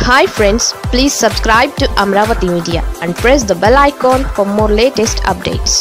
hi friends please subscribe to Amaravati media and press the bell icon for more latest updates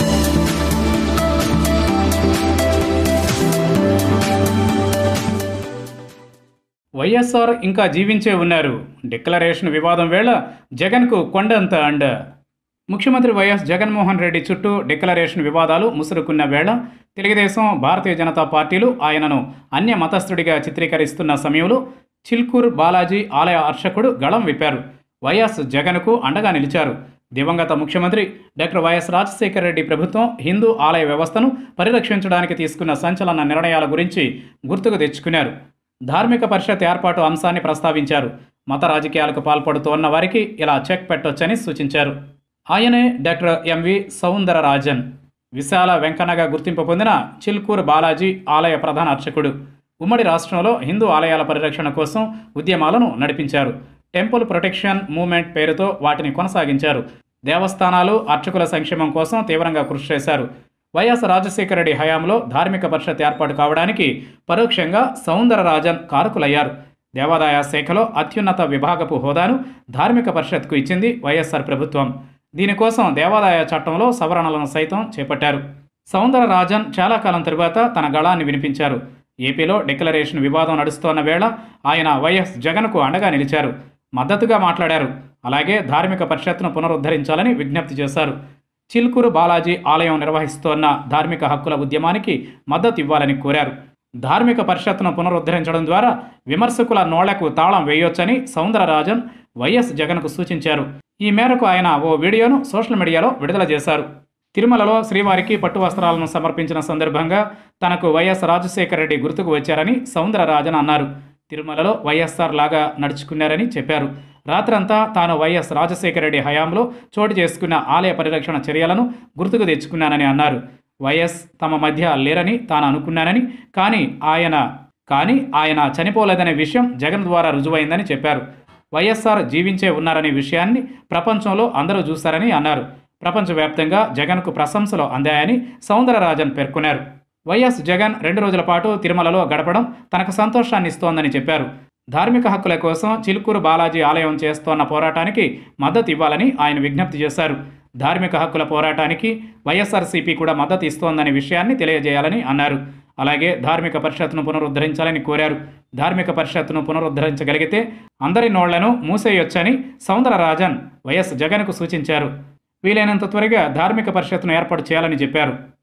YSR ఇంకా జీవించే ఉన్నారు declaration వివాదం వేళ జగన్కు కొండంత అండ ముఖ్యమంత్రి వైఎస్ జగన్మోహన్ రెడ్డి చుట్టూ డిక్లరేషన్ వివాదాలు ముసురుకున్న వేళ తెలుగుదేశం భారతీయ జనతా పార్టీలు ఆయనను అన్య మతస్థుడిగా చిత్రీకరిస్తున్న సమయంలో చిల్కూర్ బాలాజీ ఆలయ అర్చకుడు గళం విప్పారు వైఎస్ జగన్కు అండగా నిలిచారు దివంగత ముఖ్యమంత్రి డాక్టర్ వైఎస్ రాజశేఖర రెడ్డి ప్రభుత్వం హిందూ ఆలయ వ్యవస్థను పరిరక్షించడానికి తీసుకున్న సంచలన నిర్ణయాల గురించి గుర్తుకు తెచ్చుకున్నారు ధార్మిక పరిషత్ ఏర్పాటు అంశాన్ని ప్రస్తావించారు మత రాజకీయాలకు పాల్పడుతోన్న వారికి ఇలా చెక్ పెట్టొచ్చని సూచించారు ఆయనే డాక్టర్ ఎంవి సౌందరరాజన్ విశాల వెంకన్నగా గుర్తింపు పొందిన చిల్కూరు బాలాజీ ఆలయ ప్రధాన అర్చకుడు ఉమ్మడి రాష్ట్రంలో హిందూ ఆలయాల పరిరక్షణ కోసం ఉద్యమాలను నడిపించారు టెంపుల్ ప్రొటెక్షన్ మూవ్మెంట్ పేరుతో వాటిని కొనసాగించారు దేవస్థానాలు అర్చకుల సంక్షేమం కోసం తీవ్రంగా కృషి చేశారు వైఎస్ రాజశేఖర రెడ్డి హయాంలో ధార్మిక పరిషత్ ఏర్పాటు కావడానికి పరోక్షంగా సౌందరరాజన్ కారకులయ్యారు దేవాదాయ శాఖలో అత్యున్నత విభాగపు హోదాను ధార్మిక పరిషత్కు ఇచ్చింది వైఎస్ఆర్ ప్రభుత్వం దీనికోసం దేవాదాయ చట్టంలో సవరణలను సైతం చేపట్టారు సౌందరరాజన్ చాలా కాలం తరువాత తన గళాన్ని వినిపించారు ఏపీలో డిక్లరేషన్ వివాదం నడుస్తోన్న వేళ ఆయన వైఎస్ జగన్కు అండగా నిలిచారు మద్దతుగా మాట్లాడారు అలాగే ధార్మిక పరిషత్ను పునరుద్ధరించాలని విజ్ఞప్తి చేశారు చిల్కూరు బాలాజీ ఆలయం నిర్వహిస్తోన్న ధార్మిక హక్కుల ఉద్యమానికి మద్దతు ఇవ్వాలని కోరారు ధార్మిక పరిషత్ను పునరుద్ధరించడం ద్వారా విమర్శకుల నోళ్లకు తాళం వేయొచ్చని సౌందరరాజన్ వైఎస్ జగన్కు సూచించారు ఈ మేరకు ఆయన ఓ వీడియోను సోషల్ మీడియాలో విడుదల చేశారు తిరుమలలో శ్రీవారికి పట్టు వస్త్రాలను సమర్పించిన సందర్భంగా తనకు వైఎస్ రాజశేఖర రెడ్డి గుర్తుకు వచ్చారని సౌందరరాజన్ అన్నారు తిరుమలలో వైఎస్ఆర్ లాగా నడుచుకున్నారని చెప్పారు రాత్రంతా తాను వైఎస్ రాజశేఖర రెడ్డి హయాంలో చోటు చేసుకున్న ఆలయ పరిరక్షణ చర్యలను గుర్తుకు తెచ్చుకున్నానని అన్నారు వైఎస్ తమ మధ్య లేరని తాను అనుకున్నానని కానీ ఆయన కానీ ఆయన చనిపోలేదనే విషయం జగన్ ద్వారా రుజువైందని చెప్పారు వైఎస్ఆర్ జీవించే ఉన్నారనే విషయాన్ని ప్రపంచంలో అందరూ చూశారని అన్నారు ప్రపంచవ్యాప్తంగా జగన్కు ప్రశంసలు అందాయని సౌందరరాజన్ పేర్కొన్నారు వైఎస్ జగన్ రెండు రోజుల పాటు తిరుమలలో గడపడం తనకు సంతోషాన్ని ఇస్తోందని చెప్పారు ధార్మిక హక్కుల కోసం చిలుకూరు బాలాజీ ఆలయం చేస్తోన్న పోరాటానికి మద్దతు ఇవ్వాలని ఆయన విజ్ఞప్తి చేశారు ధార్మిక హక్కుల పోరాటానికి వైఎస్ఆర్సీపీ కూడా మద్దతు ఇస్తోందనే విషయాన్ని తెలియజేయాలని అన్నారు అలాగే ధార్మిక పరిషత్ను పునరుద్ధరించాలని కోరారు ధార్మిక పరిషత్ను పునరుద్ధరించగలిగితే అందరి నోళ్లను మూసేయొచ్చని సౌందరరాజన్ వైఎస్ జగన్కు సూచించారు వీలైనంత త్వరగా ధార్మిక పరిషత్ను ఏర్పాటు చేయాలని చెప్పారు